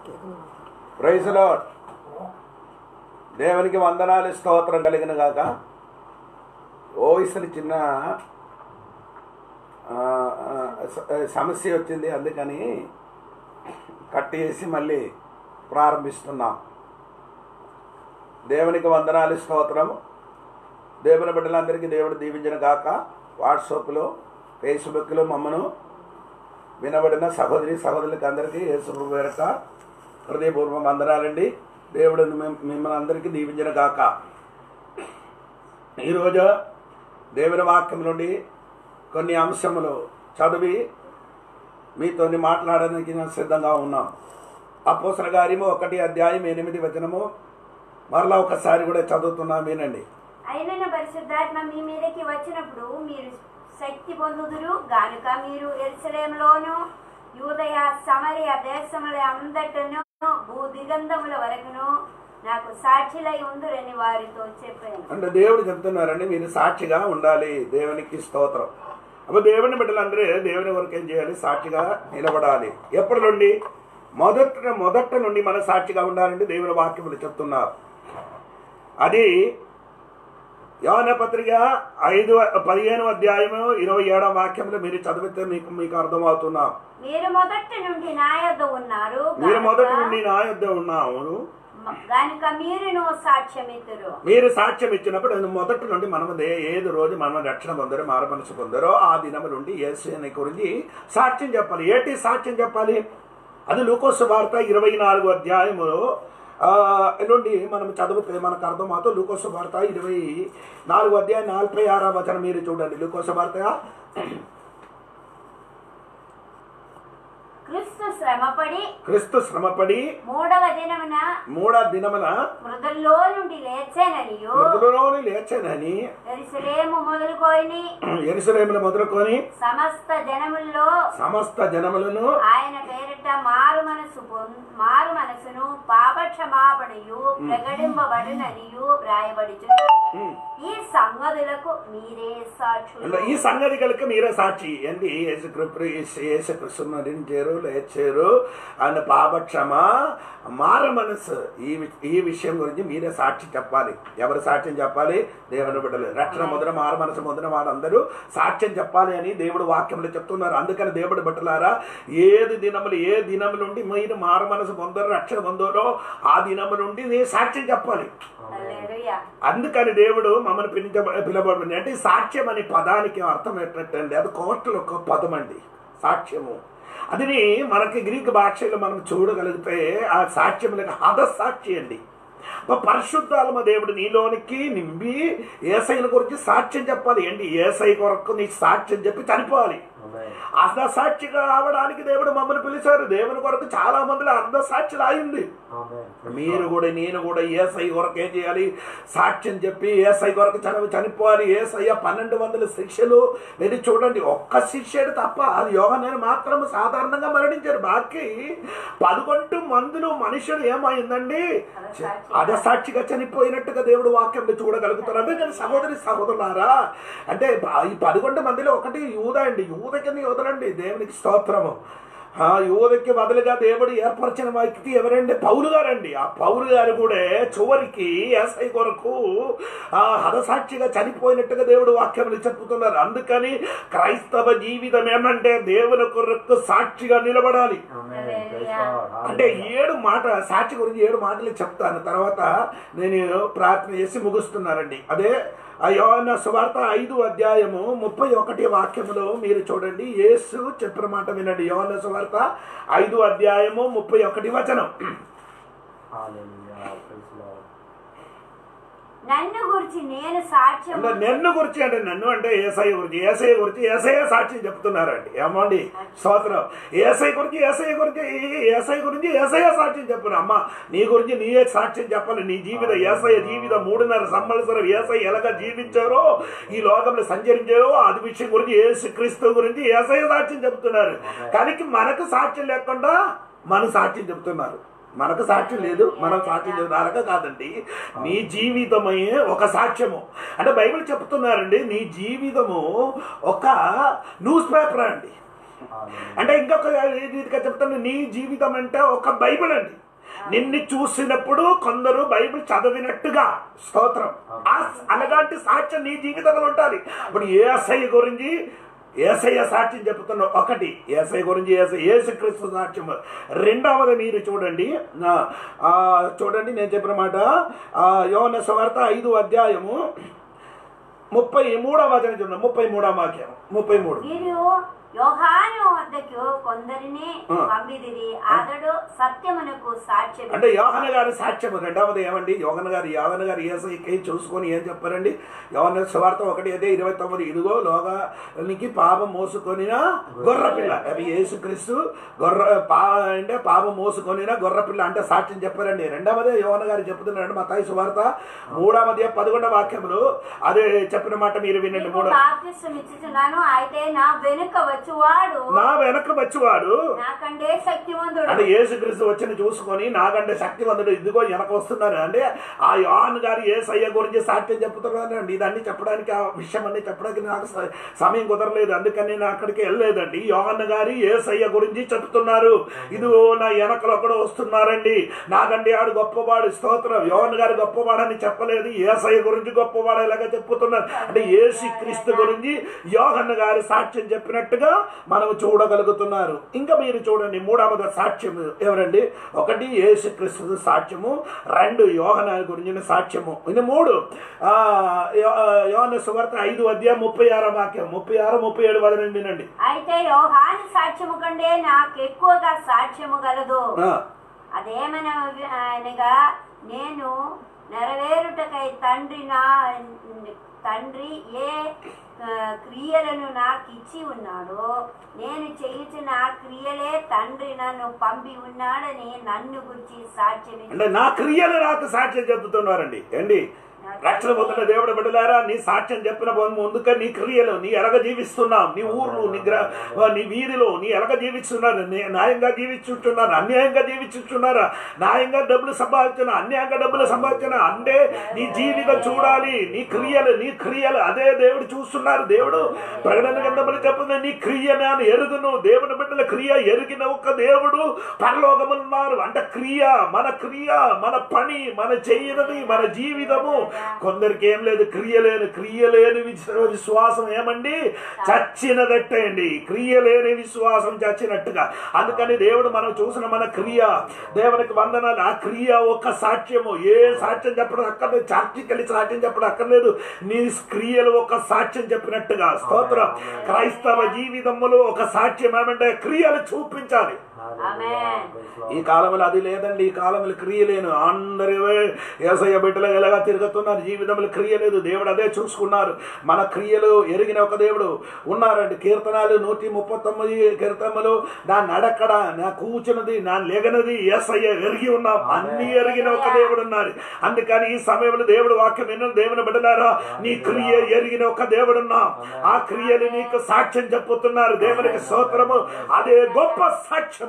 Praise lord దేవునికి వందనాలు స్తోత్రం కలిగిన గాక ఓ ఇసలు చిన్న ఆ, ఆ, స- సమస్య వచ్చింది అందుకని కట్ చేసి మళ్ళీ ప్రారంభిస్తున్నాం దేవునికి వందనాలు స్తోత్రం దేవుని బిడ్డలందరికీ దేవుడు దీవించిన గాక వాట్సాప్లో ఫేస్బుక్లో మమ్మను వినబడిన సహోదరి సహోదరులకి అందరికీ యేసు పేరట హృదయపూర్వక వందనాలండి దేవుడు మిమ్- మిమ్మల్ని అందరికీ దీవించిన గాక ఈరోజు దేవుని వాక్యం నుండి కొన్ని అంశములు చదివి మీతో మాట్లాడడానికి నేను సిద్ధంగా ఉన్నాం అపోసల గారిమో ఒకటి అధ్యాయం ఎనిమిది వచనము మరలా ఒకసారి కూడా చదువుతున్నాం వినండి అయిన పరిశుద్ధాత్మ మీ మీదకి వచ్చినప్పుడు మీరు శక్తి పొందుదురు గానుక మీరు ఎరుసలేంలోను యూదయ సమరయ దేశముల అందటను భూ దిగంధముల వరకును నాకు సాక్షిలై ఉందురని వారితో చెప్పాను అంటే దేవుడు చెప్తున్నారండి మీరు సాక్షిగా ఉండాలి దేవునికి స్తోత్రం అప్పుడు దేవుని బిడ్డలందరూ దేవుని వరకు ఏం చేయాలి సాక్షిగా నిలబడాలి ఎప్పటి నుండి మొదట మొదట నుండి మన సాక్షిగా ఉండాలంటే దేవుని వాక్యములు చెప్తున్నారు అది యోన పత్రిక ఐదు పదిహేను అధ్యాయము ఇరవై ఏడవ వాక్యంలో మీరు చదివితే మీకు మీకు అర్థమవుతున్నాం మీరు మొదటి నుండి నా యొద్ద ఉన్నారు మీరు గానుక- మొదటి నుండి నా యుద్ధ ఉన్నాము గానుక మీరును సాక్ష్యమిత్తురు మీరు సాక్ష్యం ఇచ్చినప్పుడు అది మొదటి నుండి మనం ఏ- ఏది రోజు మనం రక్షణ పొందారో మార మనసు పొందారో ఆ దినం నుండి యేసుని గురించి సాక్ష్యం చెప్పాలి ఏంటి సాక్ష్యం చెప్పాలి అది లూకోసు వార్త ఇరవై నాలుగు అధ్యాయము ఆ, నుండి మనం చదివితే మనకు అర్థమవుతుంది లూకోసు వార్త ఇరవై నాలుగు అధ్యాయం నలభై ఆరో వచనం మీరు చూడండి లూకోసు వార్త క్రీస్తు శ్రమపడి క్రీస్తు శ్రమపడి మూడవ దినమున మూడో దినమున మృదుల్లో నుండి లేచాననియు మృదులోని లేచనని ఎరుసలేము మొదలుకొని ఎరుసలేములు మొదలుకొని సమస్త జనముల్లో సమస్త జనములను ఆయన పేరిట మారు మనసు పొం- మారు మనసును పాప క్షమాపణయు ప్రకటింపబడిననియు వ్రాయబడిచున్నది ఉమ్. ఈ సంగతులకు మీరే సాక్షులు అంటే ఈ సంగతిகளுக்கு మీరే సాక్షి ఏంటి యేసుక్రీస్తు యేసుక్రీస్తు మరించారు లేచారు ఆయన పాపక్షమ మార మనసు ఈ వి- ఈ విషయం గురించి మీరే సాక్షి చెప్పాలి ఎవరు సాక్ష్యం చెప్పాలి దేవుని బిడ్డలు రక్షణ మొదల మార మనసు మొదల వారందరూ సాక్ష్యం చెప్పాలి అని దేవుడు వాక్యంలో చెప్తున్నారు అందుకని దేవుడు బిడ్డలారా ఏది దినములు ఏ దినము నుండి మీరు మార మనసు పొందరు రక్షణ పొందరో ఆ దినము నుండి నీ సాక్ష్యం చెప్పాలి హల్లెలూయా. అందుకని దేవుడు మమ్మల్ని పిలిచ పిలవబడింది అంటే ఈ సాక్ష్యం అనే పదానికి అర్థం ఏంటంటే అది కోర్టులో ఒక పదం అండి సాక్ష్యము అది మనకి గ్రీక్ భాషలో మనం చూడగలిగితే ఆ సాక్ష్యములకు హదసాక్షి అండి అబ్బా, పరిశుద్ధాత్మ దేవుడు నీలోనికి నింపి ఏసైన గురించి సాక్ష్యం చెప్పాలి ఏంటి ఏసై కొరకు నీ సాక్ష్యం చెప్పి చనిపోవాలి అర్ధ సాక్షిగా రావడానికి దేవుడు మమ్మల్ని పిలిచారు దేవుని కొరకు చాలా మందిలో అర్ధ సాక్షి రాయింది మీరు కూడా నేను కూడా ఏసై కొరకు ఏం చేయాలి సాక్ష్యం చెప్పి ఏసై కొరకు చనిపి చనిపోవాలి ఏసయ్య పన్నెండు వందల శిక్షలు మీరు చూడండి ఒక్క శిష్యుడు తప్ప అది యోగనైనా మాత్రం సాధారణంగా మరణించారు బాకీ పదకొండు మందులు మనుషులు ఏమైందండి అదే సాక్షిగా చనిపోయినట్టుగా దేవుడు వాక్యంలో చూడగలుగుతారు అందుకని సహోదరి సహోదరులారా అంటే బా- ఈ పదకొండు మందిలో ఒకటి యూద అండి యూదకి యూదలండి దేవునికి స్తోత్రము ఆ యువతకి బదులుగా దేవుడు ఏర్పరిచిన వ్యక్తి ఎవరండి పౌలు గారండి ఆ పౌలు గారు కూడా చివరికి ఎస్ఐ కొరకు ఆ హదసాక్షిగా చనిపోయినట్టుగా దేవుడు వాక్యములు చెప్పుతున్నారు అందుకని క్రైస్తవ జీవితం ఏమంటే దేవుని కొరకు సాక్షిగా నిలబడాలి అంటే ఏడు మాట సాక్షి గురించి ఏడు మాటలు చెప్తాను తర్వాత నేను ప్రార్థన చేసి ముగుస్తున్నానండి అదే ఆ యోహన్న సువార్త ఐదు అధ్యాయము ముప్పై ఒకటి వాక్యములో మీరు చూడండి యేసు చెప్పిన మాట వినండి యోహన్న సువార్త ఐదు అధ్యాయము ముప్పై ఒకటి వచనం నన్ను గురించి నేను సాక్ష్యం అంటే నన్ను గురించి అంటే నన్ను అంటే ఏసఐ గురించి ఏసఐ గురించి ఏసఐ సాక్షి చెప్తున్నారండి ఏమండి స్తోత్రం ఏసఐ గురించి ఏసఐ గురించి ఏసఐ గురించి ఏసఐ సాక్ష్యం చెప్పను అమ్మ నీ గురించి నీయే సాక్ష్యం చెప్పాలి నీ జీవితం ఏసఐ జీవితం మూడున్నర సంవత్సరం ఏసఐ ఎలాగ జీవించారో ఈ లోకంలో సంచరించారో అది విషయం గురించి ఏసు క్రీస్తు గురించి ఏసఐ సాక్ష్యం చెప్తున్నారు కానీ మనకు సాక్ష్యం లేకుండా మన సాక్ష్యం చెప్తున్నారు మనకు సాక్ష్యం లేదు మనం సాక్ష్యం చెబుతారక కాదండి నీ జీవితమే ఒక సాక్ష్యము అంటే బైబిల్ చెప్తున్నారండి నీ జీవితము ఒక న్యూస్ పేపర్ అండి అంటే ఇంకొక రీతిగా చెప్తాను నీ జీవితం అంటే ఒక బైబిల్ అండి నిన్ను చూసినప్పుడు కొందరు బైబిల్ చదివినట్టుగా స్తోత్రం ఆ అలాంటి సాక్ష్యం నీ జీవితంలో ఉండాలి ఇప్పుడు ఏసఐ గురించి ఏసయ్య సాక్ష్యం చెప్తున్న ఒకటి ఏసఐ గురించి ఏసై ఏసుక్రీస్తు సాక్ష్యం రెండవది మీరు చూడండి ఆ, ఆ, చూడండి నేను చెప్పిన మాట యోన సువార్త ఐదు అధ్యాయము ముప్పై మూడవ వచనం చూడండి ముప్పై మూడవ వాక్యం ముప్పై మూడు వీరు యోహాను వద్దకు కొందరిని ఆ. పంపిదిరి అతడు సత్యమునకు సాక్ష్యం అంటే యోహన గారి సాక్ష్యం రెండవది ఏమండి యోహన గారు యోహన గారు ఏసైకి చూసుకొని ఏం చెప్పారండి యోహన సువార్త ఒకటి అదే ఇరవై తొమ్మిది ఇదిగో లోగానికి పాపం మోసుకొనిన గొర్రెపిల్ల అవి యేసుక్రీస్తు గొర్ర పా అంటే పాపం మోసుకొనిన గొర్రెపిల్ల అంటే సాక్ష్యం చెప్పారండి రెండవదే యోహన గారు చెప్తున్నారండి మా తాయి సువార్త మూడవది పదకొండవ వాక్యములు అదే చెప్పిన మాట మీరు వినండి నీకు మూడవ బాప్తిసం ఇచ్చుచున్నాను అయితే నా వెనుక వచ్చువాడు నా వెనక వచ్చేవాడు నాకంటే శక్తివంతుడు అంటే యేసుక్రీస్తు వచ్చిన చూసుకొని నాకంటే శక్తివంతుడు ఇదిగో వెనక వస్తున్నారు అంటే ఆ యోహాన్ గారు ఏసయ్య గురించి సాక్ష్యం చెప్తున్నారండి ఇదన్నీ చెప్పడానికి ఆ విషయం అన్ని చెప్పడానికి నాకు స- సమయం కుదరలేదు అందుకని నేను అక్కడికి వెళ్ళలేదండి యోహాన్ గారు ఏసయ్య గురించి చెప్తున్నారు ఇదిగో నా వెనకలో కూడా వస్తున్నారండి నాకంటే ఆడు గొప్పవాడు స్తోత్రం యోహాన్ గారు గొప్పవాడని చెప్పలేదు ఏసయ్య గురించి గొప్పవాడు ఇలాగ చెప్పుతున్నారు అంటే ఏసు క్రీస్తు గురించి యోహన్ గారి సాక్ష్యం చెప్పినట్టుగా మనం చూడగలుగుతున్నారు ఇంకా మీరు చూడండి మూడవది సాక్ష్యం ఎవరండి ఒకటి యేసు క్రీస్తు సాక్ష్యము రెండు యోహన గురించిన సాక్ష్యము ఇది మూడు ఆ, యో- యోహన సువార్త ఐదు అధ్యాయం ముప్పై ఆరో వాక్యం ముప్పై ఆరు ముప్పై ఏడు వదనండి నండి అయితే యోహాను సాక్ష్యము కంటే నాకు ఎక్కువగా సాక్ష్యము గలదు ఆ, అదేమన అనగా నేను నెరవేరుటకై తండ్రి నా తండ్రి ఏ ఆ, క్రియలను నాకు ఇచ్చి ఉన్నాడో నేను చేయుచున్న ఆ క్రియలే తండ్రి నన్ను పంపి ఉన్నాడని నన్ను గురించి సాక్ష్యం అంటే నా క్రియలు నాకు సాక్ష్యం చెబుతున్నారండి ఏండి రక్షణ పొందిన దేవుడు బిడ్డలారా నీ సాక్ష్యం చెప్పిన ముందుగా నీ క్రియలు నీ ఎలగ జీవిస్తున్నావు నీ ఊర్లు నీ గ్ర నీ వీధిలో నీ ఎలగ జీవిస్తున్నారు నీ- న్యాయంగా జీవించుతున్నారు అన్యాయంగా జీవించుతున్నారు న్యాయంగా డబ్బులు సంపాదించిన అన్యాయంగా డబ్బులు సంపాదించిన అంటే నీ జీవితం చూడాలి నీ క్రియలు నీ క్రియలు అదే దేవుడు చూస్తున్నారు దేవుడు ప్రకటన గ్రంథములు చెప్తుంది నీ క్రియ నేను ఎరుగును దేవుని బిడ్డల క్రియ ఎరిగిన ఒక్క దేవుడు పరలోకములున్నారు అంటే క్రియ మన క్రియ మన పని మన చేయనది మన జీవితము కొందరికి ఏం లేదు క్రియ లేని క్రియ లేని విశ్వ- విశ్వాసం ఏమండి చచ్చినదట్టండి క్రియ లేని విశ్వాసం చచ్చినట్టుగా అందుకని దేవుడు మనం చూసిన మన క్రియ దేవునికి వందనాలు ఆ క్రియ ఒక సాక్ష్యము ఏ సాక్ష్యం చెప్పడం అక్కర్లేదు చార్టికలి సాక్ష్యం చెప్పడం అక్కర్లేదు నీ క్రియలు ఒక సాక్ష్యం చెప్పినట్టుగా స్తోత్రం క్రైస్తవ జీవితములో ఒక సాక్ష్యం ఏమంటే క్రియలు చూపించాలి ఆమేన్. ఈ కాలంలో అది లేదండి ఈ కాలంలో క్రియ లేను అందరి ఏసయ్య బిడ్డలు ఎలాగా తిరుగుతున్నారు జీవితంలో క్రియ లేదు దేవుడు అదే చూసుకున్నారు మన క్రియలు ఎరిగిన ఒక దేవుడు ఉన్నారండి కీర్తనాలు నూటి ముప్పై తొమ్మిది కీర్తనలు నా నడకడ నా కూర్చున్నది నా లేగనది ఏసయ్య ఎరిగి ఉన్నాం అన్ని ఎరిగిన ఒక దేవుడు ఉన్నారు అందుకని ఈ సమయంలో దేవుడు వాక్యం విన్న దేవుని బిడ్డలారా నీ క్రియ ఎరిగిన ఒక దేవుడు ఉన్నాం ఆ క్రియలు నీకు సాక్ష్యం చెప్పుతున్నారు దేవునికి స్తోత్రము అదే గొప్ప సాక్ష్యము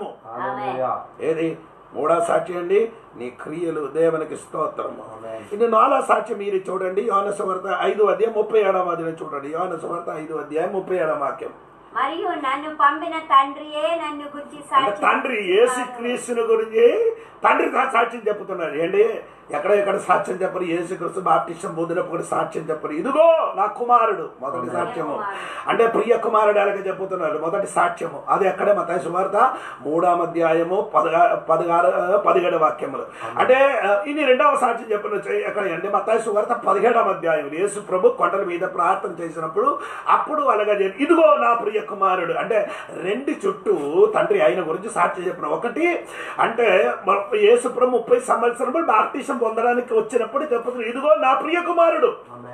ఏది మూడో సాక్షి అండి నీ క్రియలు దేవునికి స్తోత్రము ఇది నాలుగో సాక్షి మీరు చూడండి యోన సువార్త ఐదు అధ్యాయం ముప్పై ఏడవ అధ్యాయం చూడండి యోన సువార్త ఐదు అధ్యాయం ముప్పై ఏడవ వాక్యం మరియు నన్ను పంపిన తండ్రియే నన్ను గురించి అంటే సాక్ష్యం తండ్రి యేసు క్రీస్తుని గురించి తండ్రి తా- సాక్ష్యం చెప్తున్నాడు ఏంటి ఎక్కడ ఎక్కడ సాక్ష్యం చెప్పరు యేసు క్రీస్తు బాప్టిష్టం పొందినప్పుడు సాక్ష్యం చెప్పరు ఇదిగో నా కుమారుడు మొదటి సాక్ష్యము అంటే ప్రియ కుమారుడు అలాగే చెప్పుతున్నాడు మొదటి సాక్ష్యము అది ఎక్కడే మత సువార్త మూడాం అధ్యాయము పదగా పదహారు పదిహేడు వాక్యములు అంటే ఆ, ఇది రెండవ సాక్ష్యం చెప్పిన ఎక్కడ అంటే మత సువార్త పదిహేడవ అధ్యాయం యేసు ప్రభు కొండల మీద ప్రార్థన చేసినప్పుడు అప్పుడు అలాగా జరిగి- ఇదిగో నా ప్రియ కుమారుడు అంటే రెండు చుట్టూ తండ్రి ఆయన గురించి సాక్ష్యం చెప్పిన ఒకటి అంటే మ- యేసు ప్రభు ముప్పై సంవత్సరములు బాప్టిజం పొందడానికి వచ్చినప్పుడు చెప్పుతున్నారు ఇదిగో నా ప్రియ కుమారుడు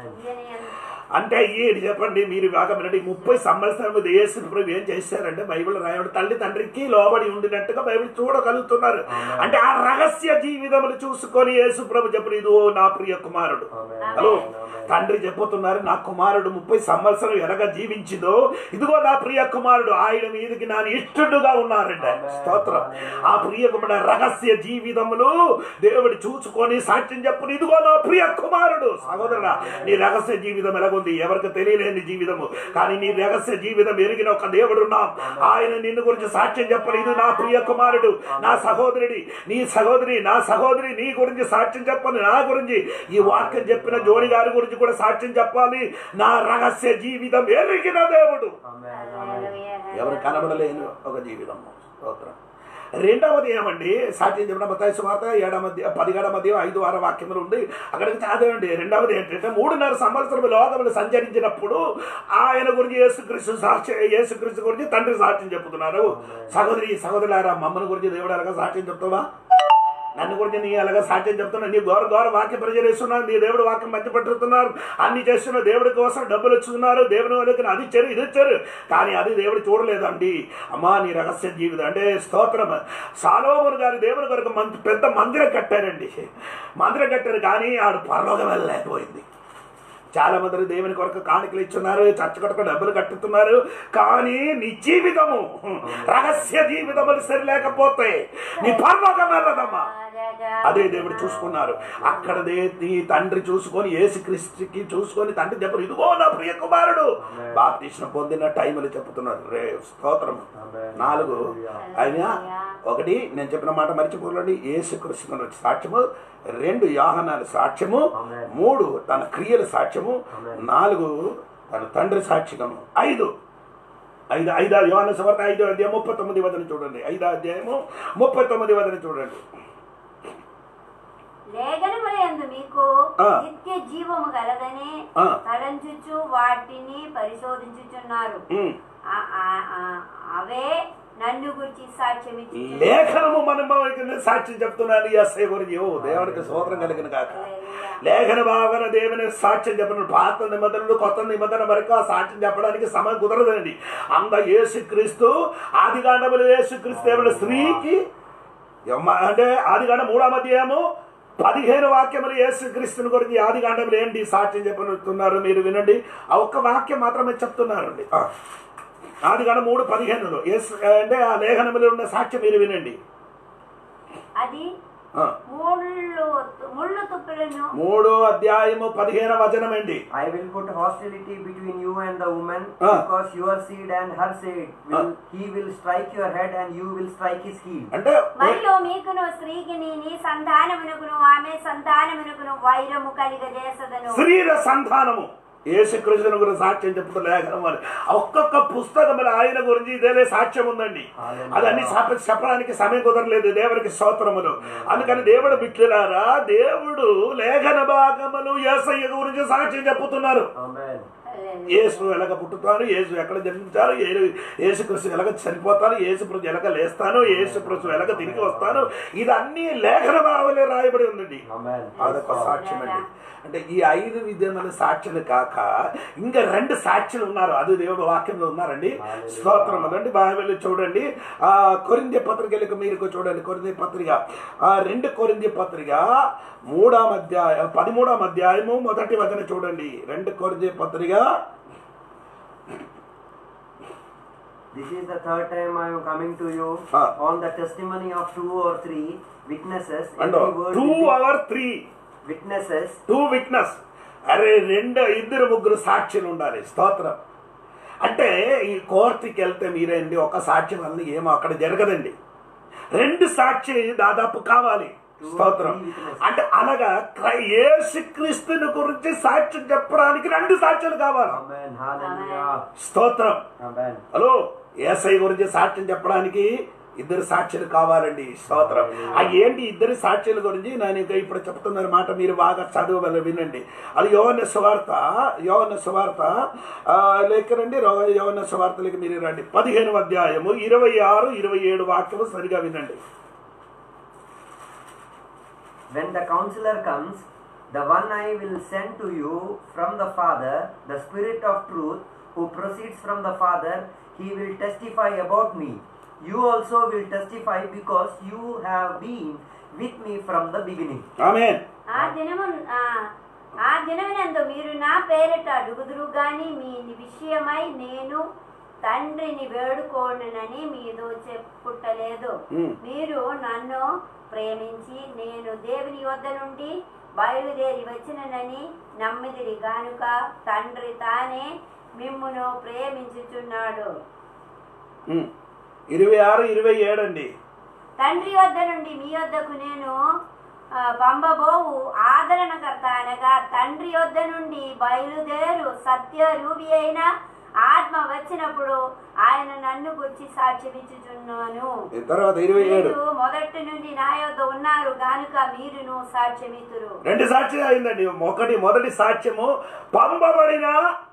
అంటే ఏంటి చెప్పండి మీరు బాగా వినండి ముప్పై సంవత్సరం యేసు ప్రభు ఏం చేశారంటే బైబిల్ రాయడు తల్లి తండ్రికి లోబడి ఉండినట్టుగా బైబిల్ చూడగలుగుతున్నారు అంటే ఆ రహస్య జీవితములు చూసుకొని యేసు ప్రభు చెప్పిన ఇదిగో నా ప్రియ కుమారుడు హలో తండ్రి చెప్పుతున్నారు నా కుమారుడు ముప్పై సంవత్సరం ఎలాగ జీవించిందో ఇదిగో నా ప్రియ కుమారుడు ఆయన మీదకి నా ఇష్టడుగా ఉన్నారండి స్తోత్రం ఆ ప్రియ కుమారుడు రహస్య జీవితములు దేవుడు చూసుకొని సాక్ష్యం చెప్పుని ఇదిగో నా ప్రియ కుమారుడు సహోదరుడా నీ రహస్య జీవితం ఎలాగ ఉంది ఎవరికి తెలియలేని జీవితము కానీ నీ రహస్య జీవితం ఎరిగిన ఒక దేవుడు ఉన్నాం ఆయన నిన్ను గురించి సాక్ష్యం చెప్పాలి ఇది నా ప్రియ కుమారుడు నా సహోదరుడి నీ సహోదరి నా సహోదరి నీ గురించి సాక్ష్యం చెప్పాలి నా గురించి ఈ వాక్యం చెప్పిన జోడి గారి గురించి కూడా సాక్ష్యం చెప్పాలి నా రహస్య జీవితం ఎరిగిన దేవుడు ఎవరు కనబడలేని ఒక జీవితం స్తోత్రం రెండవది ఏమండి సాధ్యం చెప్పిన బతాయి సువార్త ఏడవ మధ్య పదిహేడ మధ్య ఐదు ఆరు వాక్యములు ఉంది అక్కడికి చదవండి రెండవది ఏంటంటే మూడున్నర సంవత్సరం లోకములు సంచరించినప్పుడు ఆయన గురించి యేసుక్రీస్తు సాక్షి యేసుక్రీస్తు గురించి తండ్రి సాక్ష్యం చెప్తున్నారు సహోదరి సహోదరులారా మమ్మల్ని గురించి దేవుడు అలాగా సాక్ష్యం చెప్తావా నన్ను గురించి నీ అలాగా సాక్ష్యం చెప్తున్నా నీ గౌర గౌర వాక్య ప్రజరిస్తున్నారు నీ దేవుడు వాక్యం మధ్య పెట్టుతున్నారు అన్ని చేస్తున్న దేవుడి కోసం డబ్బులు ఇస్తున్నారు దేవుని వాళ్ళకి అది ఇచ్చారు ఇది ఇచ్చారు కానీ అది దేవుడు చూడలేదండి అమ్మా నీ రహస్య జీవితం అంటే స్తోత్రం సాలోమును గారి దేవుని కొరకు మంచి పెద్ద మందిరం కట్టారండి మందిరం కట్టారు కానీ ఆడు పరలోకం వెళ్ళలేకపోయింది చాలా మంది దేవుని కొరకు కాணிకలు ఇచ్చున్నారు చర్చ కొరకు డబ్బులు కట్టుతున్నారు కానీ నీ జీవితము రహస్య జీవితములు సరిలేకపోతే నీ పరలోకం వెళ్ళదమ్మా అదే దేవుడు చూసుకున్నారు అక్కడదే నీ తండ్రి చూసుకొని యేసుక్రీస్తుకి చూసుకొని తండ్రి చెప్పరు ఇదిగో నా ప్రియ కుమారుడు బాప్తీష్ణ పొందిన టైములు చెప్తున్నారు రే స్తోత్రం నాలుగు అయినా ఒకటి నేను చెప్పిన మాట మర్చిపోలండి యేసుక్రీస్తు సాక్ష్యము రెండు యాహనాల సాక్ష్యము Amen. మూడు తన క్రియల సాక్ష్యము Amen. నాలుగు తన తండ్రి సాక్ష్యము ఐదు ఐదు ఐదు యోహాన సువార్త ఐదో అధ్యాయం ముప్పై తొమ్మిది వదన చూడండి ఐదో అధ్యాయము ముప్పై తొమ్మిది వదన చూడండి లేఖనములందు మీకు ఆ. నిత్య జీవము గలదని ఆ. తలంచుచు వాటిని పరిశోధించుచున్నారు ఉమ్. ఆ- ఆ- ఆ- అవే నన్ను గురించి సాక్ష్యం ఇచ్చి లేఖనము మన సాక్ష్యం చెప్తున్నాను ఈ అస్సయ్య గురించి ఓ దేవునికి సోదరం కలిగిన కాక లేఖన భావన దేవుని సాక్ష్యం చెప్పిన పాత నిబంధనలు కొత్త నిబంధన వరకు ఆ సాక్ష్యం చెప్పడానికి సమయం కుదరదండి అంద యేసుక్రీస్తు ఆదికాండములు యేసుక్రీస్తు దేవుని స్త్రీకి ఎమ్మ- అంటే ఆదికాండ మూడవ అధ్యాయము పదిహేను వాక్యములు యేసుక్రీస్తుని గురించి ఆదికాండములు ఏంటి సాక్ష్యం చెప్పనుతున్నారు మీరు వినండి ఆ ఒక్క వాక్యం మాత్రమే చెప్తున్నారండి ఆ. ఆదికాండ మూడు పదిహేనులో యేసు అంటే ఆ లేఖనములు ఉన్న సాక్ష్యం మీరు వినండి అది ఆ. ముళ్ళు ముళ్ళు తుప్పులను మూడో అధ్యాయము పదిహేను వచనం అండి I will put hostility between you and the woman, Ah. because your seed and her seed will he will strike your head and you will strike his heel. అంటే మరియు మీకును స్త్రీకి నీ సంతానమునకును ఆమె సంతానమునకును వైరము కలిగజేసదను శరీర సంతానము యేసుకృష్ణుని గురించి సాక్ష్యం చెప్తూ లేఖనం వారు ఒక్కొక్క పుస్తకములు ఆయన గురించి ఇదేలే సాక్ష్యం ఉందండి Hallelujah. అదన్నీ చెప్ప- చెప్పడానికి సమయం కుదరలేదు దేవునికి స్తోత్రములు అందుకని దేవుడు బిడ్డలారా దేవుడు లేఖన భాగములు యేసయ్య గురించి సాక్ష్యం చెప్పుతున్నారు Amen. యేసు ఎలాగ పుట్టుతాను యేసు ఎక్కడ జన్మించారు ఏ- యేసుక్రీస్తు ఎలాగ చనిపోతాను యేసు ప్రభు ఎలాగ లేస్తాను యేసు ప్రభు ఎలాగ తిరిగి వస్తాను ఇదన్నీ లేఖన భావలే రాయబడి ఉందండి Amen. అదొక సాక్ష్యం అండి అంటే ఈ ఐదు విధమైన సాక్షులు కాక ఇంకా రెండు సాక్షులు ఉన్నారు అది దేవుడు వాక్యంలో ఉన్నారండి Hallelujah. స్తోత్రం అదండి బైబిల్ చూడండి ఆ కొరింది పత్రికలకు మీరు చూడండి కొరింది పత్రిక ఆ రెండు కొరింది పత్రిక మూడాం అధ్యాయం పదిమూడాం అధ్యాయము మొదటి వచన చూడండి రెండు కొరింది పత్రిక This is the third time I am coming to you Ah. on the testimony of two or three witnesses. And Every word two will be- or three witnesses. Two witness అరే రెండు ఇద్దరు ముగ్గురు సాక్షులు ఉండాలి స్తోత్రం అంటే ఈ కోర్టుకి వెళ్తే మీరేంటి ఒక సాక్షి వల్ల ఏమో అక్కడ జరగదండి రెండు సాక్షి దాదాపు కావాలి స్తోత్రం అంటే అనగా క్రై- యేసుక్రీస్తుని గురించి సాక్ష్యం చెప్పడానికి రెండు సాక్ష్యాలు కావాలి Amen. Hallelujah. స్తోత్రం Amen. హలో ఏసై గురించి సాక్ష్యం చెప్పడానికి ఇద్దరు సాక్షులు కావాలండి స్తోత్రం ఆ ఏంటి ఇద్దరు సాక్షుల గురించి నేను ఇంకా ఇప్పుడు చెప్తున్న మాట మీరు బాగా చదవగల వినండి అది యోవన సువార్త యోవన సువార్త ఆ, లేక రండి రో- యోవన సువార్తలకి మీరు రండి పదిహేను అధ్యాయము ఇరవై ఆరు ఇరవై ఏడు వాక్యము సరిగా వినండి When the counselor comes, the one I will send to you from the Father, the Spirit of truth, who proceeds from the Father, he will testify about me. You also will testify because you have been with me from the beginning. Amen ఆ దినము ఆ, ఆ దినమునందు మీరు నా పేరిట అడుగుదురు గాని మీ విషయమై నేను తండ్రిని వేడుకోండినని మీతో చెప్పుటలేదు ఉమ్. మీరు నన్ను ప్రేమించి నేను దేవుని యొద్ద నుండి బయలుదేరి వచ్చిననని నమ్మిదిరి గానుక తండ్రి తానే మిమ్మును ప్రేమించుచున్నాడు ఉమ్. ఇరవై ఆరు ఇరవై ఏడు అండి తండ్రి వద్ద నుండి మీ వద్దకు నేను ఆ, పంపబోవు ఆదరణకర్త అనగా తండ్రి వద్ద నుండి బయలుదేరు సత్య రూపి అయిన ఆత్మ వచ్చినప్పుడు ఆయన నన్ను గురించి సాక్ష్యమిచ్చుచున్నాను ఈ తర్వాత ఇరవై ఏడు మీరు మొదటి నుండి నా యొద్ద ఉన్నారు గానుక మీరును సాక్ష్యమితురు రెండు సాక్ష్యం అయిందండి ఒకటి మొదటి సాక్ష్యము పంపబడిన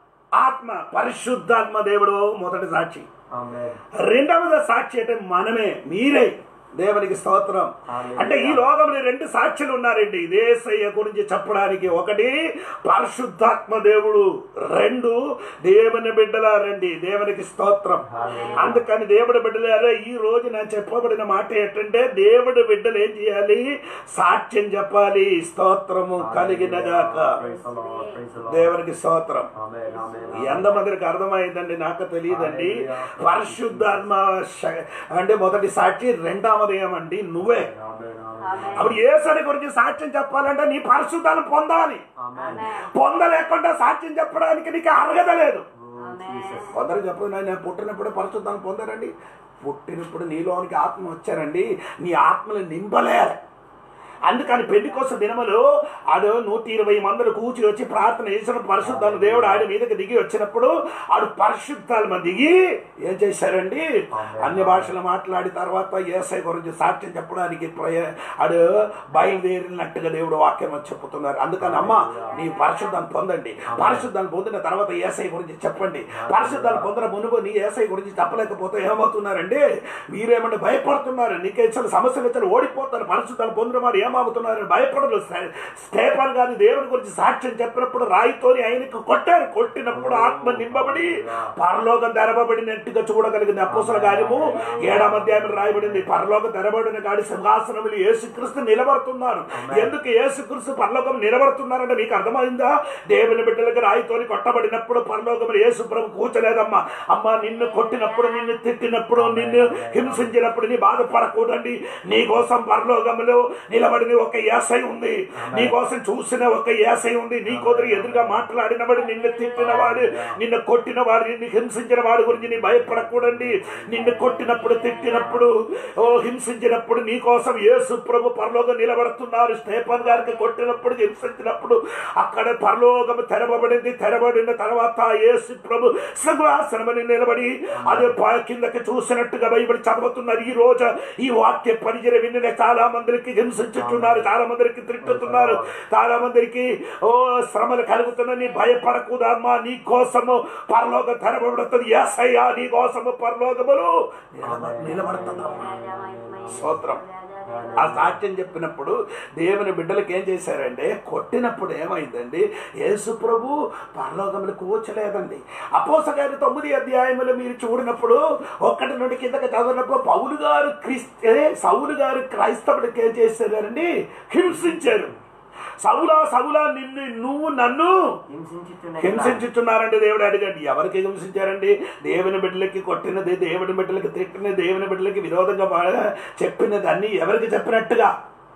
ఆత్మ పరిశుద్ధాత్మ దేవుడు మొదటి సాక్షి Amen. రెండవది సాక్షి అంటే మనమే మీరే దేవునికి స్తోత్రం Hallelujah. అంటే ఈ లోకంలో రెండు సాక్షులు ఉన్నారండి ఇదేసయ్య గురించి చెప్పడానికి ఒకటి పరిశుద్ధాత్మ దేవుడు రెండు దేవుని బిడ్డలారండి దేవునికి స్తోత్రం Hallelujah. అందుకని దేవుడి బిడ్డలారా ఈ రోజు నేను చెప్పబడిన మాట ఏంటంటే దేవుడి బిడ్డలు ఏం చేయాలి సాక్ష్యం చెప్పాలి స్తోత్రము కలిగినగాక Praise the Lord. Praise the Lord. దేవునికి స్తోత్రం Amen. Amen. ఎంతమందికి అర్థమైందండి నాకు తెలియదండి Hallelujah. పరిశుద్ధాత్మ శ- అంటే మొదటి సాక్షి రెండవది ఏమండి నువ్వే Amen. Amen. ఆమేన్. అప్పుడు ఏసడి గురించి సాక్ష్యం చెప్పాలంటే నీ పరిశుద్ధాన్ని పొందాలి Amen. ఆమేన్. పొందలేకుండా సాక్ష్యం చెప్పడానికి నీకు అర్హత లేదు Oh, Amen. Jesus. కొందరు చెప్పదు నేను పుట్టినప్పుడు పరిశుద్ధాన్ని పొందారండి పుట్టినప్పుడు నీలోనికి ఆత్మ వచ్చారండి నీ ఆత్మను నింపలేరు అందుకని పెళ్లి కోసం దినములు ఆడు నూట ఇరవై మందిని కూర్చుని వచ్చి ప్రార్థన చేసిన పరిశుద్ధాలు దేవుడు ఆడి మీదకి దిగి వచ్చినప్పుడు ఆడు పరిశుద్ధాలు దిగి ఏం చేశారండి అన్ని భాషలు మాట్లాడి తర్వాత ఏసై గురించి సాక్ష్యం చెప్పడానికి ప్రయ- ఆడు బయలుదేరినట్టుగా దేవుడు వాక్యం అని చెప్పుతున్నారు అందుకని అమ్మ నీ పరిశుద్ధాన్ని పొందండి పరిశుద్ధాన్ని పొందిన తర్వాత ఏసై గురించి చెప్పండి పరిశుద్ధాన్ని పొందిన మునుపు నీ ఏసై గురించి చెప్పలేకపోతే ఏమవుతున్నారండి మీరేమంటే భయపడుతున్నారు నీకు ఇచ్చిన సమస్యలు ఇచ్చిన ఓడిపోతారు పరిశుద్ధాన్ని పొందిన వాడు ఏమవుతున్నారు భయపడరు స్టే- స్టేఫన్ గారి దేవుని గురించి సాక్ష్యం చెప్పినప్పుడు రాయితోని ఆయనకు కొట్టారు కొట్టినప్పుడు ఆత్మ నింపబడి పరలోకం తెరవబడినట్టుగా చూడగలిగింది అపోసల కార్యము ఏడాం అధ్యాయం రాయబడింది పరలోకం తెరబడిన గాడి సింహాసనములు యేసుక్రీస్తు నిలబడుతున్నారు ఎందుకు యేసుక్రీస్తు పరలోకం నిలబడుతున్నారంటే మీకు అర్థమైందా దేవుని బిడ్డలకు రాయితోని కొట్టబడినప్పుడు పరలోకములు యేసు ప్రభు కూర్చలేదమ్మా అమ్మ నిన్ను కొట్టినప్పుడు నిన్ను తిట్టినప్పుడు నిన్ను హింసించినప్పుడు నీ బాధపడకూడండి నీ కోసం పరలోకములో నిలబడిన ఒక ఏసై ఉంది నీ కోసం చూసిన ఒక ఏసై ఉంది నీ కొదురు ఎదురుగా మాట్లాడిన వాడు నిన్ను తిట్టిన వాడు నిన్ను కొట్టిన వాడు నిన్ను హింసించిన వాడి గురించి నీ భయపడకూడండి నిన్ను కొట్టినప్పుడు తిట్టినప్పుడు ఓ హింసించినప్పుడు నీ కోసం యేసు ప్రభు పరలోకం నిలబడుతున్నారు స్టేఫన్ గారికి కొట్టినప్పుడు హింసించినప్పుడు అక్కడ పరలోకం తెరవబడింది తెరబడిన తర్వాత యేసు ప్రభు సింహాసనమని నిలబడి అదే పా- కిందకి చూసినట్టుగా బైబిల్ చదువుతున్నారు ఈ రోజు ఈ వాక్య పరిచయ విన్న చాలా మందికి హింసించుతున్నారు చాలా మందికి తిట్టుతున్నారు చాలా మందికి ఓ శ్రమలు కలుగుతున్నా నీ భయపడకూడమ్మా నీ కోసము పరలోకం తెరవబడుతుంది ఎస్ఐయా నీ కోసము పరలోకములు నిలబ- నిలబడుతుందమ్మా స్తోత్రం ఆ సాక్ష్యం చెప్పినప్పుడు దేవుని బిడ్డలకు ఏం చేశారంటే కొట్టినప్పుడు ఏమైందండి యేసు ప్రభు పరలోకములు కూర్చలేదండి అపోస గారి తొమ్మిది అధ్యాయములు మీరు చూడినప్పుడు ఒక్కటి నుండి కిందకి చదివినప్పుడు పౌలు గారు క్రిస్తే సౌలు గారు క్రైస్తవుడికి ఏం చేశారండి హింసించారు సౌలా సౌలా నిన్ను నువ్వు నన్ను హింసించుచున్న హింసించుతున్నారండి దేవుడు అడిగాడు ఎవరికి హింసించారండి దేవుని బిడ్డలకి కొట్టినది దేవుని బిడ్డలకి తిట్టినది దేవుని బిడ్డలకి విరోధంగా వా- చెప్పినది అన్ని ఎవరికి చెప్పినట్టుగా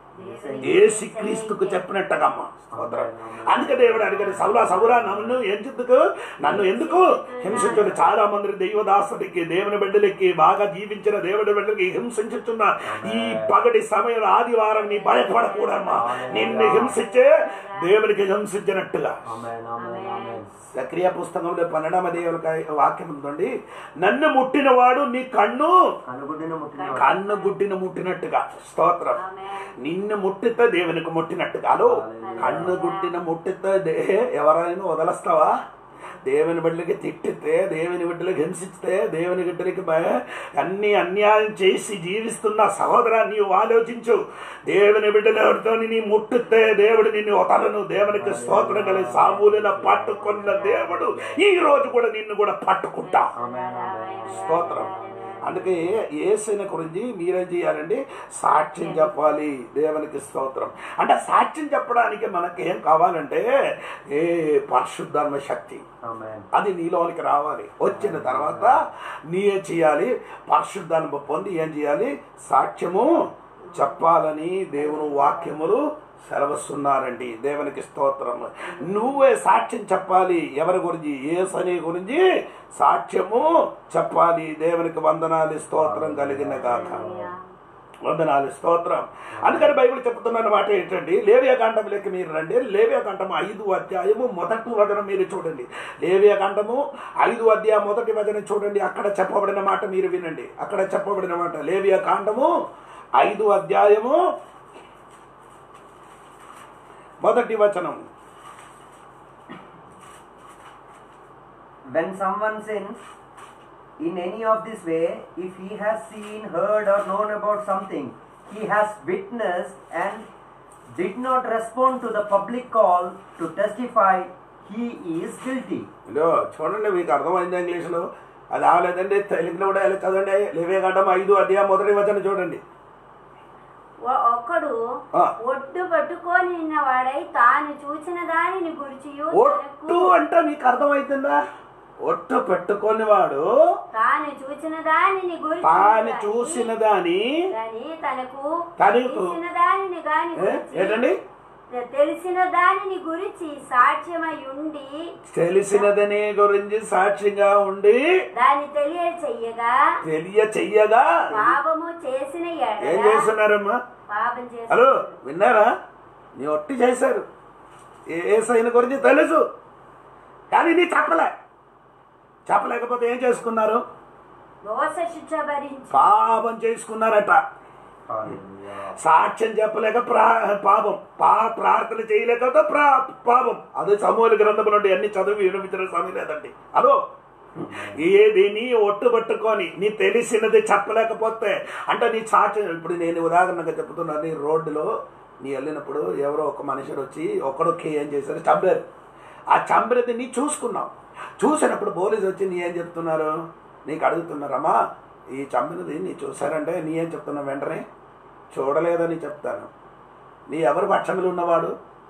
ఏసి క్రీస్తుకు చెప్పినట్టుగా అమ్మ స్తోత్రం. అందుకే దేవుడు అడిగాడు సౌలా సౌరా నన్ను ఎందుకు నన్ను ఎందుకు హింసించుడు చాలా మంది దైవదాసుడికి దేవుని బిడ్డలకి బాగా జీవించిన దేవుడి బిడ్డలకి హింసించుతున్న ఈ పగటి సమయం ఆదివారం నీ భయపడకూడమ్మా నిన్ను హింసించే దేవునికి హింసించినట్టుగా Amen. Amen. Amen. సక్రియ పుస్తకంలో పన్నెండవ దేవుల వాక్యం ఉందండి నన్ను ముట్టినవాడు నీ కన్ను కనుగుడ్డును ముట్టిన కన్ను గుడ్డిన ముట్టినట్టుగా స్తోత్రం నిన్ను ముట్టితే దేవునికి ముట్టినట్టుగా హలో కన్ను గుడ్డిన ముట్టితే దే- ఎవరైనా వదలస్తావా దేవుని బిడ్డలకి తిట్టితే దేవుని బిడ్డలకి హింసిస్తే దేవుని బిడ్డలకి భయ- అన్ని అన్యాయం చేసి జీవిస్తున్న సహోదరా నీవు ఆలోచించు దేవుని బిడ్డలతో నీ ముట్టితే దేవుడు నిన్ను వదలను దేవునికి స్తోత్రం కలిగి సామూలుల పట్టుకున్న దేవుడు ఈ రోజు కూడా నిన్ను కూడా పట్టుకుంటా స్తోత్రం అందుకే ఏసైన గురించి మీరేం చేయాలండి సాక్ష్యం చెప్పాలి దేవునికి స్తోత్రం అంటే సాక్ష్యం చెప్పడానికి మనకి ఏం కావాలంటే ఏ పరిశుద్ధాత్మ శక్తి Amen. అది నీలోనికి రావాలి వచ్చిన తర్వాత నీ ఏం చేయాలి పరిశుద్ధాన్ని పొంది ఏం చేయాలి సాక్ష్యము చెప్పాలని దేవుని వాక్యములు సెలవుస్తున్నారండి దేవునికి స్తోత్రం నువ్వే సాక్ష్యం చెప్పాలి ఎవరి గురించి ఏ సని గురించి సాక్ష్యము చెప్పాలి దేవునికి వందనాలు స్తోత్రం కలిగిన గాక వందనాలు స్తోత్రం అందుకని బైబిల్ చెప్తున్న మాట ఏంటండి లేవియా కాండంలోకి మీరు రండి లేవియా కాండము ఐదు అధ్యాయము మొదటి వచనం మీరు చూడండి లేవియా కాండము ఐదు అధ్యాయం మొదటి వచనం చూడండి అక్కడ చెప్పబడిన మాట మీరు వినండి అక్కడ చెప్పబడిన మాట లేవియా కాండము ఐదు అధ్యాయము మొదటి వచనం When someone sins in any of this way, if he has seen, heard, or known about something, he has witnessed and did not respond to the public call to testify, he is guilty. ఇదో చూడండి మీకు అర్థమైంది ఇంగ్లీష్లో అది ఆలేదండి తెలుగులో కూడా ఎలా చదవండి లేవే కాండం ఐదు అధ్యాయం మొదటి వచనం చూడండి ఒ- ఒక్కడు ఆ. ఒడ్డు పట్టుకొని వాడై తాను చూసిన దానిని గురించి ఒట్టు అంటే మీకు అర్థమవుతుందా ఒట్టు పెట్టుకొని వాడు తాను చూసిన దానిని గురించి తాను చూసిన దాని గాని తనకు తనకు- తెలిసిన దానిని గాని ఏ? గురించి ఏంటండి తెలిసిన దానిని గురించి సాక్ష్యమై ఉండి తెలిసినదని గురించి సాక్షిగా ఉండి దాన్ని తెలియ చెయ్యగా తెలియ చెయ్యగా పాపము చేసిన ఏం ఎడల చేస్తున్నారమ్మా పాపం హలో చేసిన విన్నారా నీ ఒట్టి చేశారు ఏ- ఏ సైన్ గురించి తెలుసు కానీ నీ చెప్పలే చెప్పలేకపోతే ఏం చేసుకున్నారు దోష శిక్ష భరించి పాపం చేసుకున్నారట Hallelujah. సాక్ష్యం చెప్పలేక ప్రా పాపం పా ప్రార్థన చేయలేకపోతే ప్రా పాపం అదే సమూల గ్రంథం నుండి అన్ని చదివి వినిపించిన సమయం లేదండి హలో ఏది నీ ఒట్టు పట్టుకొని నీ తెలిసినది చెప్పలేకపోతే అంటే నీ సాక్ష్యం ఇప్పుడు నేను ఉదాహరణగా చెప్తున్నాను నీ రోడ్డులో నీ వెళ్ళినప్పుడు ఎవరో ఒక మనిషి వచ్చి ఒకడొక్కి ఏం చేశారు చంపారు ఆ చంపినది నీ చూసుకున్నావు చూసినప్పుడు పోలీసు వచ్చి నీ ఏం చెప్తున్నారు నీకు అడుగుతున్నారమ్మా ఈ చంపినది నీ చూసారంటే నీ ఏం చెప్తున్నావు వెంటనే చూడలేదని చెప్తాను నీ ఎవరి పక్షములు ఉన్నవాడు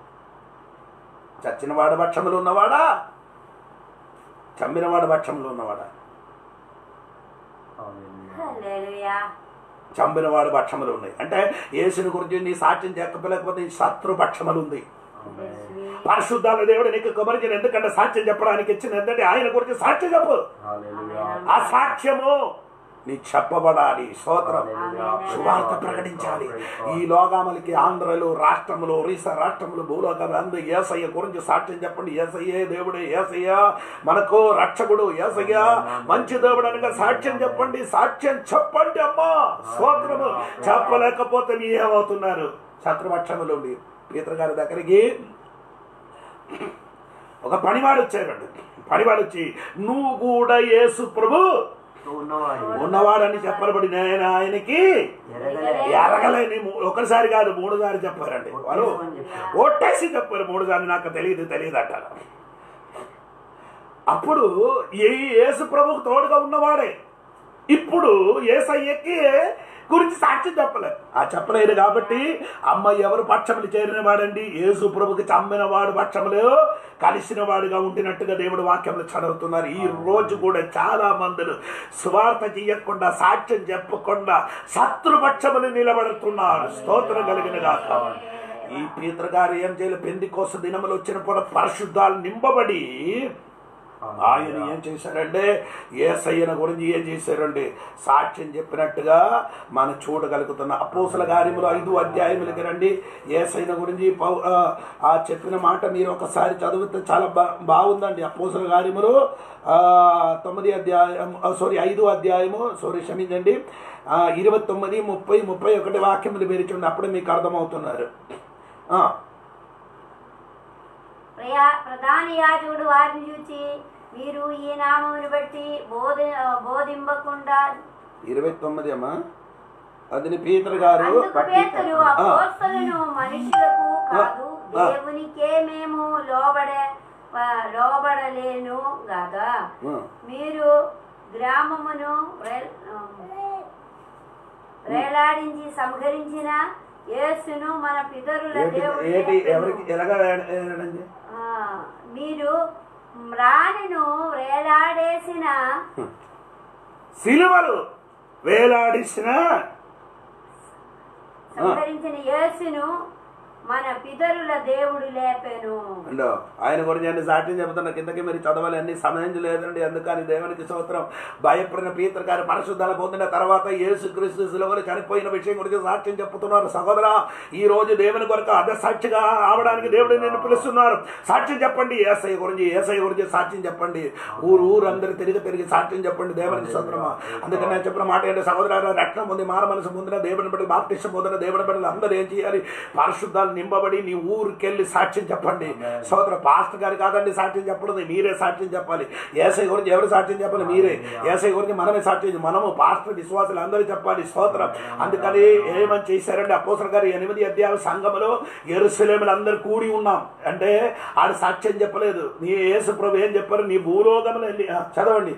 చచ్చినవాడు పక్షములు ఉన్నవాడా చంపినవాడు పక్షములు ఉన్నవాడా Hallelujah. హల్లెలూయా చంపినవాడు పక్షములు ఉన్నాయి అంటే యేసుని గురించి నీ సాక్ష్యం చెప్పలేకపోతే నీ శత్రు పక్షములు ఉంది Amen. పరిశుద్ధాల దేవుడు నీకు కుమరించిన ఎందుకంటే సాక్ష్యం చెప్పడానికి ఇచ్చిన ఎందుకంటే ఆయన గురించి సాక్ష్యం చెప్పు Hallelujah. ఆ సాక్ష్యము నీ చెప్పబడాలి స్తోత్రం Hallelujah. సువార్త ప్రకటించాలి ఈ లోగామలకి ఆంధ్రలు రాష్ట్రములు ఒరిస్సా రాష్ట్రములు భూలోకాలు అందరూ ఏసయ్య గురించి సాక్ష్యం చెప్పండి ఏసయ్యే దేవుడే ఏసయ్య మనకు రక్షకుడు ఏసయ్య మంచి దేవుడు అనగా సాక్ష్యం చెప్పండి సాక్ష్యం చెప్పండి అమ్మా స్తోత్రము చెప్పలేకపోతే మీ ఏమవుతున్నారు శత్రుపక్షములు ఉండి పీతర్ గారి దగ్గరికి ఒక పనివాడు వచ్చారండి పనివాడు వచ్చి నువ్వు కూడా యేసు ప్రభు ఉన్నవాడు ఉన్నవాడని చెప్పబడి నేను ఆయనకి ఎరగలే ఎరగలేని మూ- ఒకసారి కాదు మూడు సార్లు చెప్పారండి వాళ్ళు ఒట్టేసి చెప్పారు. ఒట్టేసి చెప్పారు మూడు సార్లు నాకు తెలియదు తెలియదు అంటారు అప్పుడు ఏ యేసు ప్రభుకు తోడుగా ఉన్నవాడే ఇప్పుడు ఏసయ్యకి గురించి సాక్ష్యం చెప్పలేదు ఆ చెప్పలేదు కాబట్టి అమ్మ ఎవరు పక్షములు చేరిన వాడండి యేసు ప్రభుకి చమ్మిన వాడు పక్షములు కలిసిన వాడుగా ఉండినట్టుగా దేవుడు వాక్యములు చదువుతున్నారు ఈ రోజు కూడా చాలా మందులు స్వార్థ చేయకుండా సాక్ష్యం చెప్పకుండా శత్రుపక్షములు నిలబడుతున్నారు స్తోత్రం కలిగిన గాక ఈ పీతర్ గారు ఏం చేయాలి పెంది కోసం దినములు వచ్చినప్పుడు పరిశుద్ధాలు నింపబడి ఆయన ఏం చేశారంటే ఏసయ్యన గురించి ఏం చేశారండి సాక్ష్యం చెప్పినట్టుగా మనం చూడగలుగుతున్న అపోసల కార్యములు ఐదు అధ్యాయములకి రండి ఏసైన గురించి పౌ- ఆ, ఆ చెప్పిన మాట మీరు ఒకసారి చదివితే చాలా బా బాగుందండి అపోసల కార్యములు ఆ, తొమ్మిది అధ్యాయం సారీ ఐదు అధ్యాయము సారీ క్షమించండి ఆ, ఇరవై తొమ్మిది ముప్పై ముప్పై ఒకటి వాక్యములు మీరు చూడండి అప్పుడే మీకు అర్థమవుతున్నారు ఆ, ప్రయా ప్రధాన యాజకుడు వారిని చూచి మీరు ఈ నామమును బట్టి బోధి బోధింపకుండా ఇరవై తొమ్మిది అమ్మా అది పీతర్ గారు అందుకు పేతురు అపోస్తలను మనుషులకు కాదు ఆ. దేవునికే మేము లోబడే ఆ, లోబడలేను కదా ఆ. మీరు గ్రామమును వేల్- వేలాడించి సంహరించిన యేసును మన పితరుల ఏంటి దేవుడు ఏంటి లేపెను. ఎవరికి ఎలాగా వేయడండి ఆ, మీరు రాణిను వేలాడేసిన సిలువలు వేలాడిసిన సంహరించిన యేసును మన పితరుల దేవుడు లేపెను అండో ఆయన గురించి అన్ని సాక్ష్యం చెబుతున్న కిందకి మీరు చదవాలి అన్ని సమయం లేదండి అందుకని దేవునికి స్తోత్రం భయపడిన పీతర గారి పరిశుద్ధాలు పొందిన తర్వాత యేసు క్రీస్తు సిలువలు చనిపోయిన విషయం గురించి సాక్ష్యం చెప్తున్నారు సహోదర ఈ రోజు దేవుని కొరకు అదే సాక్షిగా అవడానికి దేవుడు నిన్ను పిలుస్తున్నారు సాక్ష్యం చెప్పండి ఏసఐ గురించి ఏసఐ గురించి సాక్ష్యం చెప్పండి ఊరు ఊరు అందరు తిరిగి తిరిగి సాక్ష్యం చెప్పండి దేవునికి స్తోత్రమా అందుకని నేను చెప్పిన మాట ఏంటి సహోదర రక్షణ పొంది మార మనసు పొందిన దేవుని బిడ్డలు బాప్టిష్టం పొందిన దేవుని బిడ్డలు అందరూ ఏం చేయాలి పరిశుద్ధాలు నింపబడి నీ ఊరికెళ్ళి సాక్ష్యం చెప్పండి సోదర పాస్టర్ గారు కాదండి సాక్ష్యం చెప్పడం మీరే సాక్ష్యం చెప్పాలి ఏసై గురించి ఎవరు సాక్ష్యం చెప్పాలి మీరే ఏసై గురించి మనమే సాక్ష్యం మనము పాస్టర్ విశ్వాసులు అందరూ చెప్పాలి స్తోత్రం అందుకని ఏమని చేశారండి అపోసర్ గారు ఎనిమిది అధ్యాయ సంఘములో ఎరుసలేములు అందరు కూడి ఉన్నాం అంటే ఆడ సాక్ష్యం చెప్పలేదు నీ యేసు ప్రభు ఏం చెప్పారు నీ భూలోకములు వెళ్ళి ఆ, చదవండి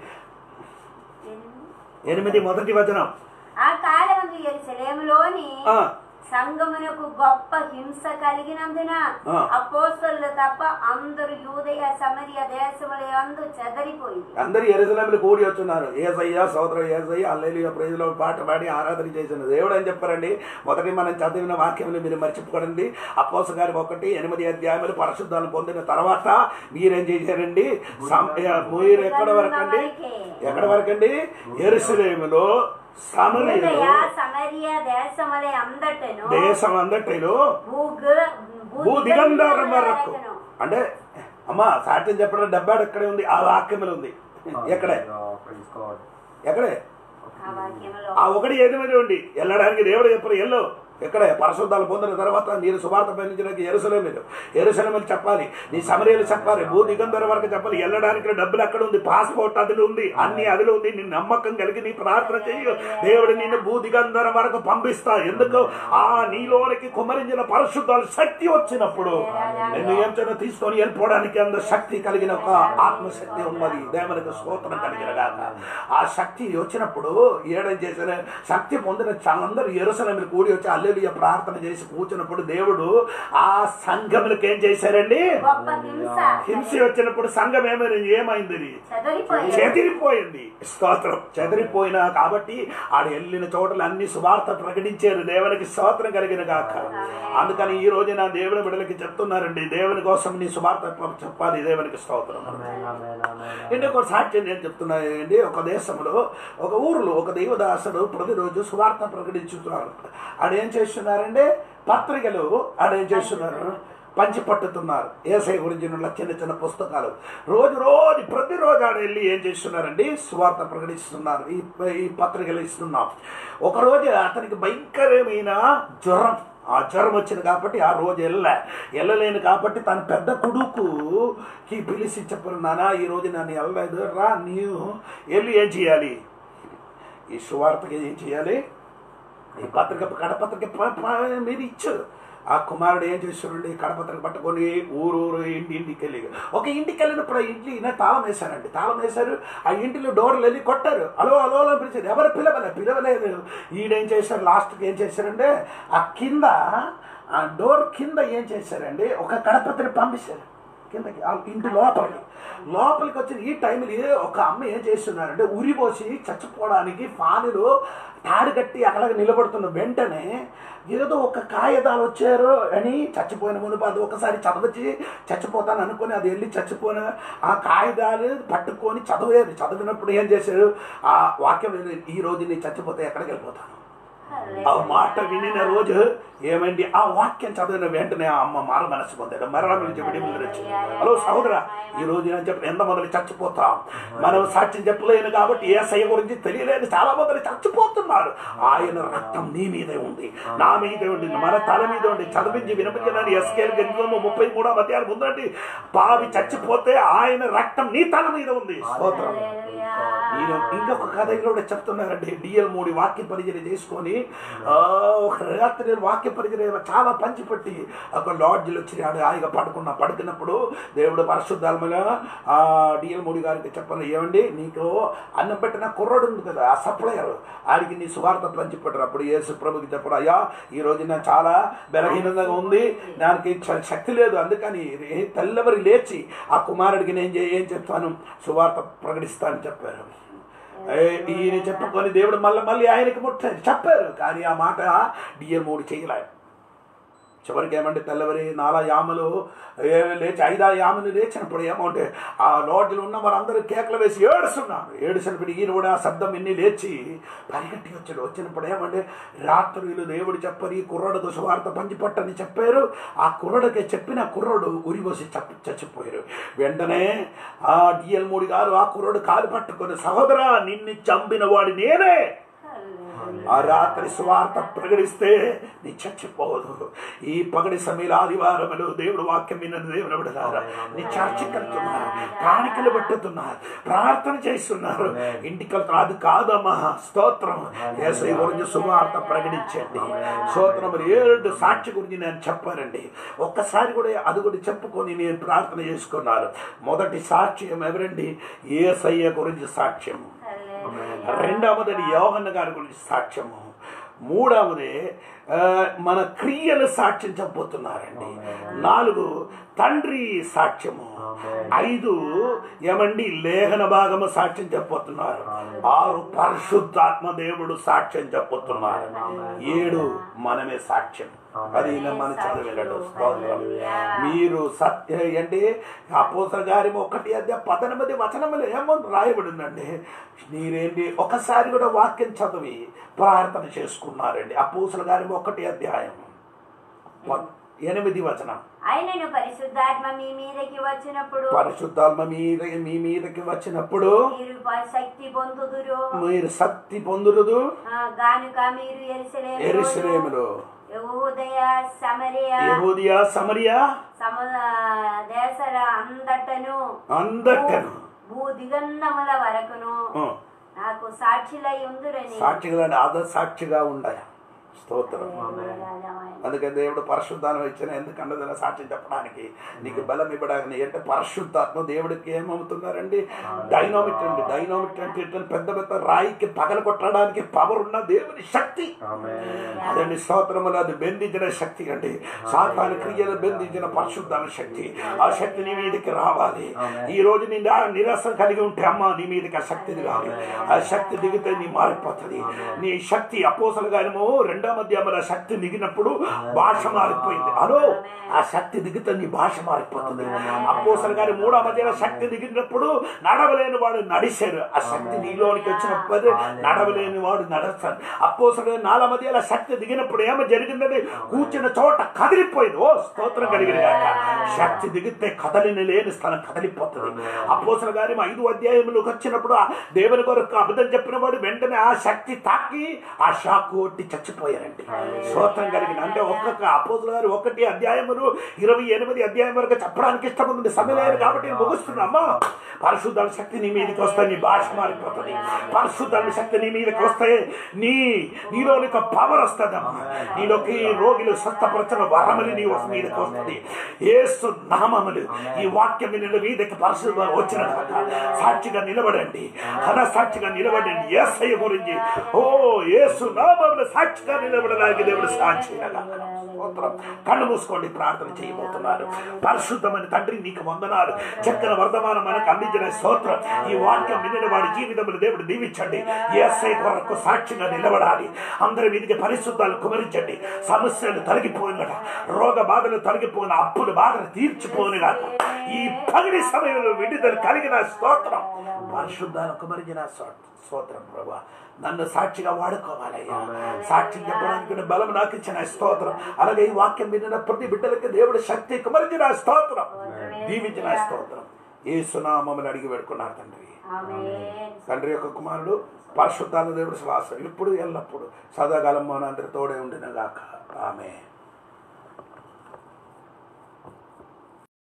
ఎనిమిది మొదటి వచనం ఆ కాలమందు ఎరుసలేములోని ఆ. సంగమునకు గొప్ప హింస కలిగినందున ఆ. అపోస్తలు తప్ప అందరూ యూదయ సమరియ దేశముల యందు చెదరిపోయింది అందరు ఎరుసలేములు కూడి వచ్చున్నారు ఏసయ్య సోదర ఏసయ్య అల్లెలియ ప్రైజ్లో పాట పాడి ఆరాధన చేసిన దేవుడు అని చెప్పారండి మొదటి మనం చదివిన వాక్యములు మీరు మర్చిపోకండి అపోస గారి ఒకటి ఎనిమిది అధ్యాయములు పరిశుద్ధాలు పొందిన తర్వాత మీరేం చేశారండి సం- మీరు ఎక్కడ వరకండి ఎక్కడ వరకండి ఎరుసలేములో సమరయులు యూదయ సమరియ దేశముల అందటను దేశం అందటిలో భూగ- భూ దిగంధరం వరకు వరకును. అంటే అమ్మా సాట్యం చెప్పడం డబ్బాడు ఎక్కడే ఉంది ఆ వాక్యములు ఉంది ఎక్కడే Oh, praise God. ఎక్కడే ఆ వాక్యములో ఆ ఒకటి ఏది మీద ఉండి వెళ్ళడానికి దేవుడు చెప్పరు ఎల్లు ఎక్కడే పరిశుద్ధాలు పొందిన తర్వాత మీరు సువార్త పయనించడానికి ఎరుసలేమిలు ఎరుసలేమిలు చెప్పాలి నీ సమరీలు చెప్పాలి భూ దిగంధర వరకు చెప్పాలి వెళ్ళడానికి డబ్బులు అక్కడ ఉంది పాస్పోర్ట్ అదిలో ఉంది అన్ని అదిలో ఉంది నీ నమ్మకం కలిగి నీ ప్రార్థన చెయ్యి దేవుడు నిన్ను భూ దిగంధర వరకు పంపిస్తా ఎందుకు ఆ నీలోనికి కుమరించిన పరిశుద్ధాలు శక్తి వచ్చినప్పుడు నిన్ను ఏం చేయను తీసుకొని వెళ్ళిపోవడానికి అంత శక్తి కలిగిన ఒక ఆత్మశక్తి ఉన్నది దేవునికి స్తోత్రం కలిగిన గాక ఆ శక్తి వచ్చినప్పుడు ఏడేం చేసిన శక్తి పొందిన అందరూ ఎరుసలమిలు కూడి వచ్చి అల్లెలియ ప్రార్థన చేసి కూర్చున్నప్పుడు దేవుడు ఆ సంఘములకు ఏం చేశారండి గొప్ప హింస హింస వచ్చినప్పుడు సంఘం ఏమైంది ఏమైంది చెదరిపోయింది చెదిరిపోయింది స్తోత్రం చెదిరిపోయినా కాబట్టి ఆడు వెళ్ళిన చోటలు అన్ని సువార్త ప్రకటించారు దేవునికి స్తోత్రం కలిగిన గాక అందుకని ఈ రోజు నా దేవుని బిడ్డలకి చెప్తున్నారండి దేవుని కోసం నీ సువార్త చెప్పాలి దేవునికి స్తోత్రం Amen, amen, amen. ఇంకొక సాక్ష్యం నేను చెప్తున్నానండి ఒక దేశంలో ఒక ఊరిలో ఒక దైవదాసుడు ప్రతిరోజు సువార్త ప్రకటించుతున్నారు ఆడేం చేస్తున్నారంటే పత్రికలు ఆడేం చేస్తున్నారు పంచి పట్టుతున్నారు ఏసై గురించి ఉన్న చిన్న చిన్న పుస్తకాలు రోజు రోజు ప్రతిరోజు ఆడ వెళ్ళి ఏం చేస్తున్నారండి సువార్త ప్రకటిస్తున్నారు ఈ ఈ పత్రికలు ఇస్తున్నాం ఒకరోజు అతనికి భయంకరమైన జ్వరం ఆ జ్వరం వచ్చింది కాబట్టి ఆ రోజు వెళ్ళ వెళ్ళలేను కాబట్టి తన పెద్ద కొడుకుకి పిలిచి చెప్పరు నానా ఈ రోజు నన్ను వెళ్ళలేదు రా నీవు వెళ్ళి ఏం చేయాలి ఈ సువార్తకి ఏం చేయాలి ఈ పత్రిక కడపత్రిక ప- ప- మీరు ఇచ్చారు ఆ కుమారుడు ఏం చేస్తున్నాడు ఈ కడపత్రిక పట్టుకొని ఊరు ఊరు ఇంటి ఇంటికి వెళ్ళి ఒక ఇంటికి వెళ్ళినప్పుడు ఆ ఇంటి ఈయన తాళం వేశారండి తాళం వేశారు ఆ ఇంటిలో డోర్లు వెళ్ళి కొట్టారు అలో అలో అలో పిలిచారు ఎవరు పిలవలే పిలవలేదు ఈడేం చేశారు లాస్ట్కి ఏం చేశారంటే ఆ కింద ఆ డోర్ కింద ఏం చేశారండి ఒక కడపత్రిక పంపించారు కిందకి ఆ ఇంటి లోపలికి లోపలికి వచ్చిన ఈ టైంలో ఒక అమ్మ ఏం చేస్తున్నారంటే ఉరిపోసి చచ్చిపోవడానికి పానులు తాడు కట్టి అక్కడ నిలబడుతున్న వెంటనే ఏదో ఒక కాగితాలు వచ్చారు అని చచ్చిపోయిన మునుపు అది ఒకసారి చదవచ్చి చచ్చిపోతాను అనుకుని అది వెళ్ళి చచ్చిపోయిన ఆ కాగితాలు పట్టుకొని చదివేది చదివినప్పుడు ఏం చేశారు ఆ వాక్యం ఈ రోజు నేను చచ్చిపోతే ఎక్కడికి వెళ్ళిపోతాను ఆ మాట వినిన రోజు ఏమైంది ఆ వాక్యం చదివిన వెంటనే ఆ అమ్మ మార మనసు పొందాడు మరణం నుంచి విడుదల వచ్చింది హలో సహోదరా ఈ రోజు నేను చెప్పిన ఎంత మంది చచ్చిపోతాం మనం సాక్ష్యం చెప్పలేను కాబట్టి ఏసయ్య గురించి తెలియలేదు చాలా మంది చచ్చిపోతున్నారు ఆయన రక్తం నీ మీదే ఉంది నా మీదే ఉంది మన తల మీద ఉంది చదివించి వినిపించడానికి ఎస్కేల్ గంజము ముప్పై మూడో మధ్యాహ్నం ఉందండి పావి చచ్చిపోతే ఆయన రక్తం నీ తల మీద ఉంది స్తోత్రం ఈయన ఇంకొక కథ కూడా చెప్తున్నారండి డిఎల్ మూడి వాక్య పరిచయం చేసుకొని ఆ, ఒక రాత్రి వాక్య పరిచయం చాలా పంచిపెట్టి ఒక లాడ్జ్లో వచ్చి ఆడ హాయిగా పడుకున్నా పడుకున్నప్పుడు దేవుడు పరిశుద్ధాత్మగా ఆ డిఎల్ మూడి గారికి చెప్పాలి ఏమండి నీకు అన్నం పెట్టిన కుర్రోడు ఉంది కదా ఆ సప్లయర్ ఆడికి నీ సువార్త పంచిపెట్టరు అప్పుడు యేసు ప్రభుకి చెప్పడు అయ్యా ఈ రోజు నాకు చాలా బలహీనంగా ఉంది దానికి చ- శక్తి లేదు అందుకని రే- తెల్లవరి లేచి ఆ కుమారుడికి నేను చే- ఏం చెప్తాను సువార్త ప్రకటిస్తానని చెప్పారు ఏ, ఈయన చెప్పుకొని దేవుడు మళ్ళీ మళ్ళీ ఆయనకి ముట్ట చెప్పారు కానీ ఆ మాట డిఎల్ మూడు చేయలేదు చివరికి ఏమంటే తెల్లవరి నాలా యామలు ఏ లేచి ఐదా యామలు లేచినప్పుడు ఏమంటే ఆ లోడ్లు ఉన్న వారందరూ కేకలు వేసి ఏడుస్తున్నారు ఏడుసినప్పుడు ఈయన కూడా ఆ శబ్దం ఇన్ని లేచి పరిగెట్టి వచ్చాడు వచ్చినప్పుడు ఏమంటే రాత్రులు దేవుడు చెప్పరు ఈ కుర్రోడు సువార్త పంచిపట్టని చెప్పారు ఆ కుర్రోడికి చెప్పిన కుర్రోడు ఉరిపోసి చప్పి చచ్చిపోయారు వెంటనే ఆ డిఎల్ మూడి గారు ఆ కుర్రోడు కాలు పట్టుకొని సహోదరా నిన్ను చంపిన వాడు నేనే ఆ రాత్రి సువార్త ప్రకటిస్తే నీ చచ్చిపోదు ఈ పగడి సమయంలో ఆదివారములు దేవుడు వాక్యం విన్న దేవుడు విడతారు నీ చర్చికి వెళ్తున్నారు కాணிకలు పెట్టుతున్నారు ప్రార్థన చేస్తున్నారు ఇంటికి వెళ్తున్నారు అది కాదమ్మా స్తోత్రం ఏసై గురించి సువార్త ప్రకటించండి స్తోత్రం ఏడు సాక్షి గురించి నేను చెప్పానండి ఒక్కసారి కూడా అది కూడా చెప్పుకొని నేను ప్రార్థన చేసుకున్నాను మొదటి సాక్ష్యం ఎవరండి ఏసయ్య గురించి సాక్ష్యము రెండవది యోగన్న గారి గురించి సాక్ష్యము మూడవది ఆ, మన క్రియలు సాక్ష్యం చెప్పబోతున్నారండి నాలుగు తండ్రి సాక్ష్యము ఐదు ఏమండి లేఖన భాగము సాక్ష్యం చెప్పబోతున్నారు ఆరు పరిశుద్ధాత్మ దేవుడు సాక్ష్యం చెప్పబోతున్నారు ఏడు మనమే సాక్ష్యం అది మనం చదివినట్టు స్తోత్రం మీరు సత్య అంటే అపోసర గారి ఒకటి అదే పద్దెనిమిది వచనములు ఏమో రాయబడిందండి మీరేంటి ఒకసారి కూడా వాక్యం చదివి ప్రార్థన చేసుకున్నారండి అపోసల గారి ఒకటి అధ్యాయం ప- ఎనిమిది వచనం ఆయనను పరిశుద్ధాత్మ మీ మీదకి వచ్చినప్పుడు పరిశుద్ధాత్మ మీద మీ మీదకి వచ్చినప్పుడు మీరు ప- శక్తి పొందుదురు మీరు శక్తి పొందురుదు ఆ, గానుక మీరు ఎరుసలేము ఎరుసలేములో యహూదయ సమరయ యహూదియా సమరియా సమ దేశల అందటను అందట్టను భూ దిగన్నముల వరకును ఆ, నాకు సాక్షిలై ఉందురని సాక్షిగా అద సాక్షిగా ఉండాలి స్తోత్రం అందుకని దేవుడు పరిశుద్ధానం ఇచ్చిన ఎందుకంటే సాక్ష్యం చెప్పడానికి నీకు బలం ఇవ్వడానికి అంటే పరిశుద్ధాత్మ దేవుడికి ఏమవుతున్నారండి డైనామిక్ అండి డైనామిక్ అంటే ఏంటంటే పెద్ద పెద్ద రాయికి పగల కొట్టడానికి పవర్ ఉన్న దేవుని శక్తి అదండి స్తోత్రములు అది బెందించిన శక్తి అండి సాతాను క్రియలు బెందించిన పరిశుద్ధాల శక్తి ఆ శక్తి నీ మీదకి రావాలి ఈ రోజు నీ నా- నిరాశ కలిగి ఉంటే అమ్మ నీ మీదకి ఆ శక్తి దిగాలి ఆ శక్తి దిగితే నీ మారిపోతుంది నీ శక్తి అపోసలు గానేమో రెండవ మధ్యముల శక్తి దిగినప్పుడు భాష మారిపోయింది అలో ఆ శక్తి దిగితే నీ భాష మారిపోతుంది అపోసలు గారి మూడవ మధ్యలో శక్తి దిగినప్పుడు నడవలేని వాడు నడిచారు ఆ శక్తి నీలోనికి వచ్చినప్పుడు నడవలేని వాడు నడుస్తాడు అపోసలు నాలుగు మధ్యలో శక్తి దిగినప్పుడు ఏమో జరిగిందని కూర్చున్న చోట కదిలిపోయింది ఓ స్తోత్రం కలిగిన గాక శక్తి దిగితే కదలిని లేని స్థలం కదిలిపోతుంది అపోసల గారి ఐదు అధ్యాయములకు వచ్చినప్పుడు ఆ దేవుని కొరకు అబద్ధం చెప్పిన వాడు వెంటనే ఆ శక్తి తాకి ఆ షాక్ కొట్టి చచ్చిపోయారండి స్తోత్రం కలిగిన అంటే ఒక్కొక్క అపోసల గారు ఒకటి అధ్యాయములు ఇరవై ఎనిమిది అధ్యాయం వరకు చెప్పడానికి ఇష్టముంది సమయం లేదు కాబట్టి నేను ముగుస్తున్నా అమ్మా పరిశుద్ధాల శక్తి నీ మీదకి వస్తే నీ భాష మారిపోతుంది పరిశుద్ధాల శక్తి నీ మీదకి వస్తే నీ నీలోని ఒక పవర్ వస్తుందమ్మా నీలోకి రోగులు స్వస్థపరచిన వరములు నీ వస్- మీదకి వస్తుంది ఏసు నామములు ఈ వాక్యం నిన్న మీదకి పరిశుద్ధ వచ్చిన కాక సాక్షిగా నిలబడండి ఘన సాక్షిగా నిలబడండి ఏసయ్య గురించి ఓ ఏసు నామములు సాక్షిగా నిలబడడానికి దేవుడు సాక్షిగా స్తోత్రం. కళ్ళు మూసుకోండి ప్రార్థన చేయబోతున్నారు పరిశుద్ధమైన తండ్రి నీకు వందనాలు చక్కన వర్ధమానం మనకు అందించిన స్తోత్రం ఈ వాక్యం వినిన వాడి జీవితంలో దేవుడు దీవించండి ఏసై కొరకు సాక్షిగా నిలబడాలి అందరి మీదకి పరిశుద్ధాలు కుమరించండి సమస్యలు తొలగిపోయినట రోగ బాధలు తొలగిపోయిన అప్పుల బాధలు తీర్చిపోయిన ఈ పగిడి సమయంలో విడుదల కలిగిన స్తోత్రం పరిశుద్ధాలు కుమరించిన స్తోత్రం. స్తోత్రం ప్రభా నన్ను సాక్షిగా వాడుకోవాలయ్యా సాక్షి చెప్పడానికి నీ బలం నాకు ఇచ్చిన స్తోత్రం అలాగే ఈ వాక్యం వినిన ప్రతి బిడ్డలకి దేవుడు శక్తి కుమరించిన స్తోత్రం దీవించిన స్తోత్రం ఏ సునామములు అడిగి పెట్టుకున్నారు తండ్రి ఆమేన్ తండ్రి యొక్క కుమారుడు పరిశుద్ధాల దేవుడు శ్వాస ఇప్పుడు ఎల్లప్పుడు సదాకాలం మనందరి తోడే ఉండిన గాక ఆమె